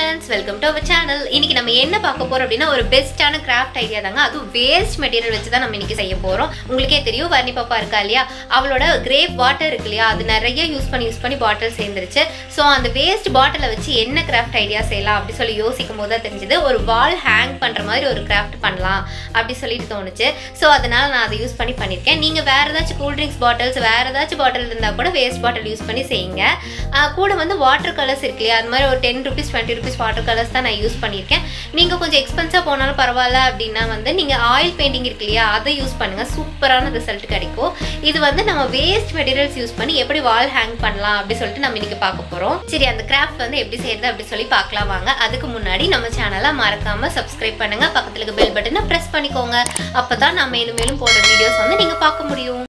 friends welcome to our channel இன்னைக்கு நம்ம என்ன பார்க்க போறோம் அப்படின்னா ஒரு பெஸ்ட்டான கிராஃப்ட் ஐடியா தாங்க அதுவும் வேஸ்ட் மெட்டீரியல் வச்சு தான் நம்ம இன்னைக்கு செய்ய போறோம் உங்களுக்கே தெரியும் வர்ணி பாப்பா இருக்கா இல்லையா அவளோட கிரேப் வாட்டர் இருக்கு இல்லையா அது நிறைய யூஸ் பண்ணி யூஸ் பண்ணி பாட்டில் சேர்ந்துருச்சு ஸோ அந்த வேஸ்ட் பாட்டிலை வச்சு என்ன கிராஃப்ட் ஐடியா செய்யலாம் அப்படி சொல்லி யோசிக்கும் போது தான் தெரிஞ்சது ஒரு வால் ஹேங் பண்ற மாதிரி ஒரு கிராஃப்ட் பண்ணலாம் அப்படி சொல்லிட்டு தோணுச்சு ஸோ அதனால நான் அதை யூஸ் பண்ணி பண்ணியிருக்கேன் நீங்க வேற ஏதாச்சும் கூல் ட்ரிங்க்ஸ் பாட்டில்ஸ் வேற ஏதாச்சும் பாட்டில் இருந்தால் கூட வேஸ்ட் பாட்டில் யூஸ் பண்ணி செய்யுங்க ஆஹ் கூட வந்து வாட்டர் கலர்ஸ் இருக்கு இல்லையா அது மாதிரி ஒரு ten rupees twenty rupees water colours தான் நான் யூஸ் பண்ணியிருக்கேன் நீங்கள் கொஞ்சம் எக்ஸ்பென்ஸாக போனாலும் பரவாயில்ல அப்படின்னா வந்து நீங்கள் ஆயில் பெயிண்டிங் இருக்கு இல்லையா அதை யூஸ் பண்ணுங்கள் சூப்பரான ரிசல்ட் கிடைக்கும் இது வந்து நம்ம வேஸ்ட் மெட்டீரியல்ஸ் யூஸ் பண்ணி எப்படி வால் ஹேங் பண்ணலாம் அப்படி சொல்லிட்டு நம்ம இன்னைக்கு பார்க்க போகிறோம் சரி அந்த கிராஃப்ட் வந்து எப்படி செய்யறது அப்படி சொல்லி பார்க்கலாம் வாங்க அதுக்கு முன்னாடி நம்ம சேனலை மறக்காமல் சப்ஸ்கிரைப் பண்ணுங்க பக்கத்தில் இருக்க பெல் பட்டனை ப்ரெஸ் பண்ணிக்கோங்க அப்போ தான் நான் மேலும் மேலும் போடுற வீடியோஸ் வந்து நீங்கள் பார்க்க முடியும்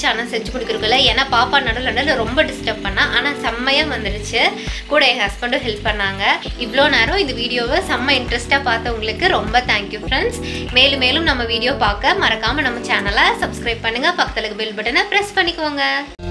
வச்சு ஆனால் செஞ்சு கொடுக்குறதுல ஏன்னா பாப்பா நடுவில் நடுவில் ரொம்ப டிஸ்டர்ப் பண்ணா ஆனால் செம்மையாக வந்துடுச்சு கூட என் ஹஸ்பண்டும் ஹெல்ப் பண்ணாங்க இவ்வளோ நேரம் இந்த வீடியோவை செம்ம இன்ட்ரெஸ்ட்டாக பார்த்தவங்களுக்கு ரொம்ப தேங்க்யூ ஃப்ரெண்ட்ஸ் மேலும் மேலும் நம்ம வீடியோ பார்க்க மறக்காமல் நம்ம சேனலை சப்ஸ்கிரைப் பண்ணுங்கள் பக்கத்தில் பெல் பட்டனை ப்ரெஸ் பண்ணிக்கோங்க